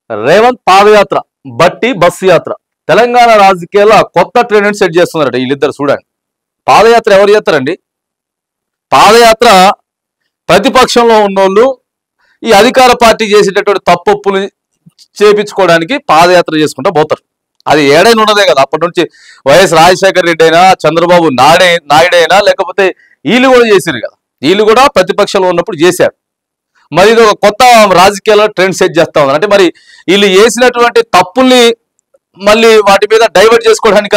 రేవంత్ పాదయాత్ర బట్టి బస్సు యాత్ర తెలంగాణ రాజకీయాల్లో కొత్త ట్రెండ్ సెట్ చేస్తున్నారట వీళ్ళిద్దరు చూడండి పాదయాత్ర ఎవరు చేస్తారండి పాదయాత్ర ప్రతిపక్షంలో ఉన్నోళ్ళు ఈ అధికార పార్టీ చేసేటటువంటి తప్పొప్పులు చేపించుకోవడానికి పాదయాత్ర చేసుకుంటూ పోతారు అది ఏడైనా ఉన్నదే కదా అప్పటి నుంచి వైఎస్ రాజశేఖర రెడ్డి అయినా చంద్రబాబు నాడే నాయుడైనా లేకపోతే వీళ్ళు కూడా చేశారు కదా వీళ్ళు కూడా ప్రతిపక్షంలో ఉన్నప్పుడు చేశారు మరి ఇది ఒక కొత్త రాజకీయాల్లో ట్రెండ్ సెట్ చేస్తా ఉన్నారు అంటే మరి వీళ్ళు చేసినటువంటి తప్పుల్ని మళ్ళీ వాటి మీద డైవర్ట్ చేసుకోవడానిక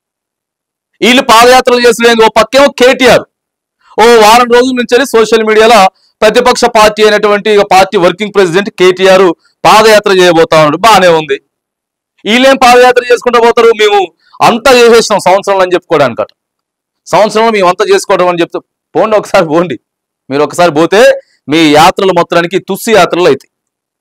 వీళ్ళు పాదయాత్రలు చేసిన ఓ పక్కేమో కేటీఆర్ ఓ వారం రోజుల నుంచి సోషల్ మీడియాలో ప్రతిపక్ష పార్టీ అయినటువంటి ఇక party working president KTR padayatra చేయబోతా ఉన్నాడు బాగానే ఉంది వీళ్ళేం పాదయాత్ర చేసుకుంటూ పోతారు మేము అంతా చేసేసినాం సంవత్సరంలో అని చెప్పుకోవడానికి అట సంవత్సరంలో మేము అంతా చేసుకోవడం అని చెప్తే పోండి ఒకసారి పోండి మీరు ఒకసారి పోతే మీ యాత్రలు మొత్తానికి తుస్సు యాత్రలు అవుతాయి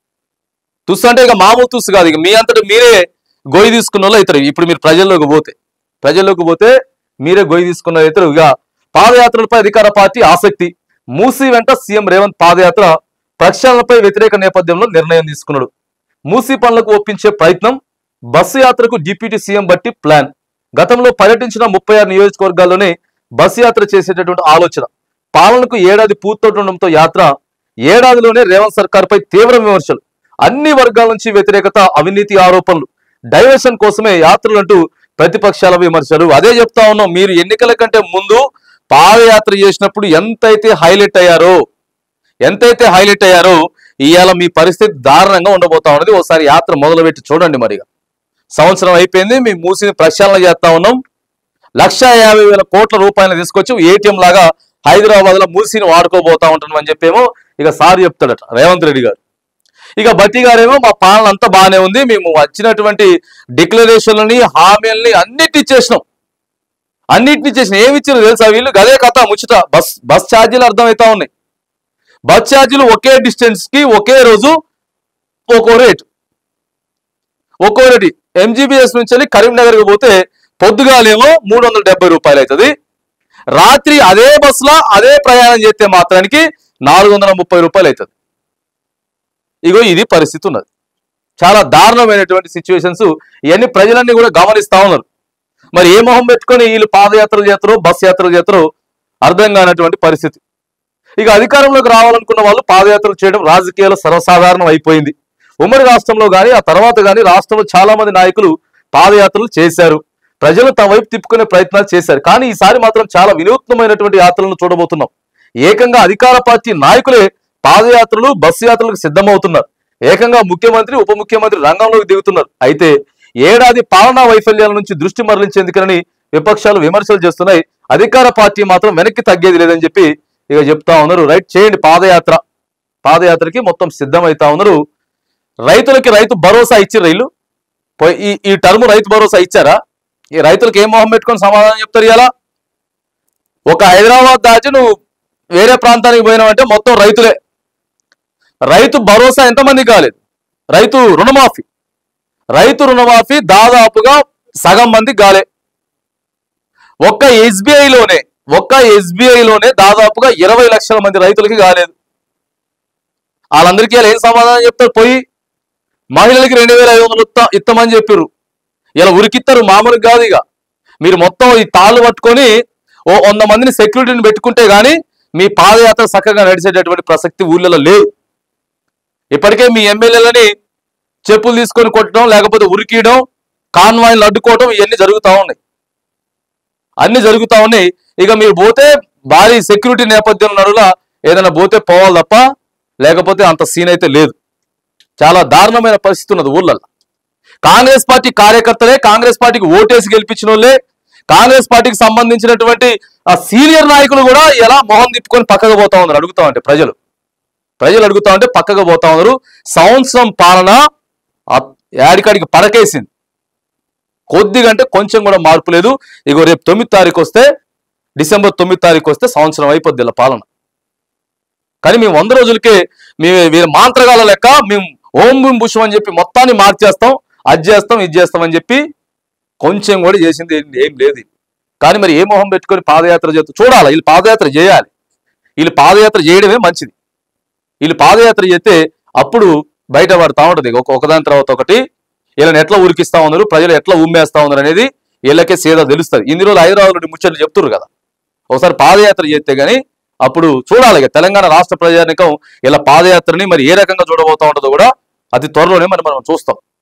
తుస్సు అంటే ఇక మామూలు తుస్సు కాదు ఇక మీ అంతటి మీరే గొయ్యి తీసుకున్న వాళ్ళు అవుతారు ఇప్పుడు మీరు ప్రజల్లోకి పోతే ప్రజల్లోకి పోతే మీరే గొయ్యి తీసుకున్న వాళ్ళు అవుతారు ఇక పాదయాత్రలపై అధికార పార్టీ ఆసక్తి మూసి వెంట సీఎం రేవంత్ పాదయాత్ర ప్రక్షాళనపై వ్యతిరేక నేపథ్యంలో నిర్ణయం తీసుకున్నాడు మూసి పనులకు ఒప్పించే ప్రయత్నం బస్సు యాత్రకు డిప్యూటీ సీఎం బట్టి ప్లాన్ గతంలో పర్యటించిన ముప్పై ఆరు నియోజకవర్గాల్లోనే బస్సు యాత్ర చేసేటటువంటి ఆలోచన పాలనకు ఏడాది పూర్తవుతుండటంతో యాత్ర ఏడాదిలోనే రేవంత్ సర్కార్పై తీవ్ర విమర్శలు అన్ని వర్గాల నుంచి వ్యతిరేకత అవినీతి ఆరోపణలు డైవర్షన్ కోసమే యాత్రలంటూ ప్రతిపక్షాల విమర్శలు అదే చెప్తా ఉన్నాం మీరు ఎన్నికల కంటే ముందు పాదయాత్ర చేసినప్పుడు ఎంతైతే హైలైట్ అయ్యారో ఎంతైతే హైలైట్ అయ్యారో ఇవాళ మీ పరిస్థితి దారుణంగా ఉండబోతా ఉన్నది ఒకసారి యాత్ర మొదలుపెట్టి చూడండి మరిగా సంవత్సరం అయిపోయింది మీ మూసిని ప్రక్షాళన చేస్తా ఉన్నాం లక్ష యాభై వేల కోట్ల రూపాయలు తీసుకొచ్చి ఏటీఎం లాగా హైదరాబాద్ లో మూసిని వాడుకోబోతా ఉంటాం అని చెప్పేమో ఇక సార్ చెప్తాడట రేవంత్ రెడ్డి గారు ఇక బట్టి గారేమో మా పాలన అంతా బాగానే ఉంది మేము వచ్చినటువంటి డిక్లరేషన్లని హామీలని అన్నిటి ఇచ్చేసినాం అన్నిటిని చేసిన ఏమి ఇచ్చారు తెలుసా వీళ్ళు గదే కథ ముచ్చట బస్ బస్ ఛార్జీలు అర్థమవుతా ఉన్నాయి బస్ ఛార్జీలు ఒకే డిస్టెన్స్ కి ఒకే రోజు ఒక్కో రేటు ఒక్కో రేటు ఎంజీబీఎస్ నుంచి వెళ్ళి కరీంనగర్కి పోతే పొద్దుగాలేమో మూడు వందల డెబ్బై రూపాయలు అవుతుంది రాత్రి అదే బస్సులో అదే ప్రయాణం చేస్తే మాత్రానికి నాలుగు వందల ముప్పై రూపాయలు అవుతుంది ఇగో ఇది పరిస్థితి ఉన్నది చాలా దారుణమైనటువంటి సిచ్యువేషన్స్ ఇవన్నీ ప్రజలన్నీ కూడా గమనిస్తా ఉన్నారు మరి ఏ మొహం పెట్టుకొని వీళ్ళు పాదయాత్రలు చేస్తారో బస్ యాత్రలు చేస్తారో అర్థం కానటువంటి పరిస్థితి ఇక అధికారంలోకి రావాలనుకున్న వాళ్ళు పాదయాత్రలు చేయడం రాజకీయాలు సర్వసాధారణం అయిపోయింది ఉమ్మడి రాష్ట్రంలో కానీ ఆ తర్వాత కానీ రాష్ట్రంలో చాలా మంది నాయకులు పాదయాత్రలు చేశారు ప్రజలు తమ వైపు తిప్పుకునే ప్రయత్నాలు చేశారు కానీ ఈసారి మాత్రం చాలా వినూత్నమైనటువంటి యాత్రలను చూడబోతున్నాం ఏకంగా అధికార పార్టీ నాయకులే పాదయాత్రలు బస్సు యాత్రలకు సిద్ధమవుతున్నారు ఏకంగా ముఖ్యమంత్రి ఉప ముఖ్యమంత్రి రంగంలోకి దిగుతున్నారు అయితే ఏడాది పాలనా వైఫల్యాల నుంచి దృష్టి మరలించేందుకని విపక్షాలు విమర్శలు చేస్తున్నాయి అధికార పార్టీ మాత్రం వెనక్కి తగ్గేది లేదని చెప్పి ఇక చెప్తా ఉన్నారు రైట్ చేయండి పాదయాత్ర పాదయాత్రకి మొత్తం సిద్ధమైతా ఉన్నారు రైతులకి రైతు భరోసా ఇచ్చి రైలు పోయి- ఈ ఈ టర్మ్ రైతు భరోసా ఇచ్చారా ఈ రైతులకు ఏం మొహం పెట్టుకొని సమాధానం చెప్తారు ఇలా ఒక హైదరాబాద్ దాటి నువ్వు వేరే ప్రాంతానికి పోయినావంటే మొత్తం రైతులే రైతు భరోసా ఎంతమంది కాలేదు రైతు రుణమాఫీ రైతు రుణమాఫీ దాదాపుగా సగం మంది గాలే ఒక్క ఎస్బీఐలోనే ఒక్క ఎస్బీఐలోనే దాదాపుగా ఇరవై లక్షల మంది రైతులకి కాలేదు వాళ్ళందరికీ ఇలా ఏం సమాధానం చెప్తారు పోయి మహిళలకి రెండు వేల ఐదు వందలు ఇత్తా ఇస్తామని చెప్పారు ఇలా ఉరికిస్తారు మామూలుగా కాదు ఇక మీరు మొత్తం ఈ తాళ్ళు పట్టుకొని ఓ వంద మందిని సెక్యూరిటీని పెట్టుకుంటే గానీ మీ పాదయాత్ర చక్కగా నడిచేటటువంటి ప్రసక్తి ఊళ్ళలో లేదు ఇప్పటికే మీ ఎమ్మెల్యేలని చెప్పులు తీసుకొని కొట్టడం లేకపోతే ఉరికియడం కాన్వాయిలు అడ్డుకోవడం ఇవన్నీ జరుగుతూ ఉన్నాయి అన్ని జరుగుతూ ఉన్నాయి ఇక మీరు పోతే భారీ సెక్యూరిటీ నేపథ్యం నడులా ఏదైనా పోతే పోవాలి తప్ప లేకపోతే అంత సీన్ అయితే లేదు చాలా దారుణమైన పరిస్థితి ఉన్నది ఊళ్ళల్లో కాంగ్రెస్ పార్టీ కార్యకర్తలే కాంగ్రెస్ పార్టీకి ఓటేసి గెలిపించిన వాళ్ళే కాంగ్రెస్ పార్టీకి సంబంధించినటువంటి ఆ సీనియర్ నాయకులు కూడా ఎలా మొహం తిప్పుకొని పక్కకు పోతా ఉన్నారు అడుగుతా ఉంటే ప్రజలు ప్రజలు అడుగుతా ఉంటే పక్కకు పోతా ఉన్నారు సంవత్సరం పాలన ఆ యాడికాడికి పడకేసింది కొద్దిగా అంటే కొంచెం కూడా మార్పు లేదు ఇగో రేపు తొమ్మిది తారీఖు వస్తే డిసెంబర్ తొమ్మిది తారీఖు వస్తే సంవత్సరం అయిపోద్ది ఇలా పాలన కానీ మేము వంద రోజులకే మేము వీరి మాంత్రగాల లెక్క మేము ఓం భూం పుష్పం అని చెప్పి మొత్తాన్ని మార్చేస్తాం అది చేస్తాం ఇది చేస్తాం అని చెప్పి కొంచెం కూడా చేసింది ఏం- ఏం లేదు కానీ మరి ఏ మొహం పెట్టుకొని పాదయాత్ర చేస్తూ చూడాలి వీళ్ళు పాదయాత్ర చేయాలి వీళ్ళు పాదయాత్ర చేయడమే మంచిది వీళ్ళు పాదయాత్ర చేస్తే అప్పుడు బయట పడతా ఉంటది ఒక ఒకదాని తర్వాత ఒకటి వీళ్ళని ఎట్లా ఉరికిస్తా ఉన్నారు ప్రజలు ఎట్లా ఉమ్మేస్తా ఉన్నారు అనేది వీళ్ళకే సేద తెలుస్తుంది ఇన్ని రోజులు హైదరాబాద్ నుండి ముచ్చట్లు చెప్తున్నారు కదా ఒకసారి పాదయాత్ర చేస్తే గానీ అప్పుడు చూడాలి ఇక తెలంగాణ రాష్ట్ర ప్రజానికం ఇలా పాదయాత్రని మరి ఏ రకంగా చూడబోతా ఉంటుందో కూడా అతి త్వరలోనే మరి మనం చూస్తాం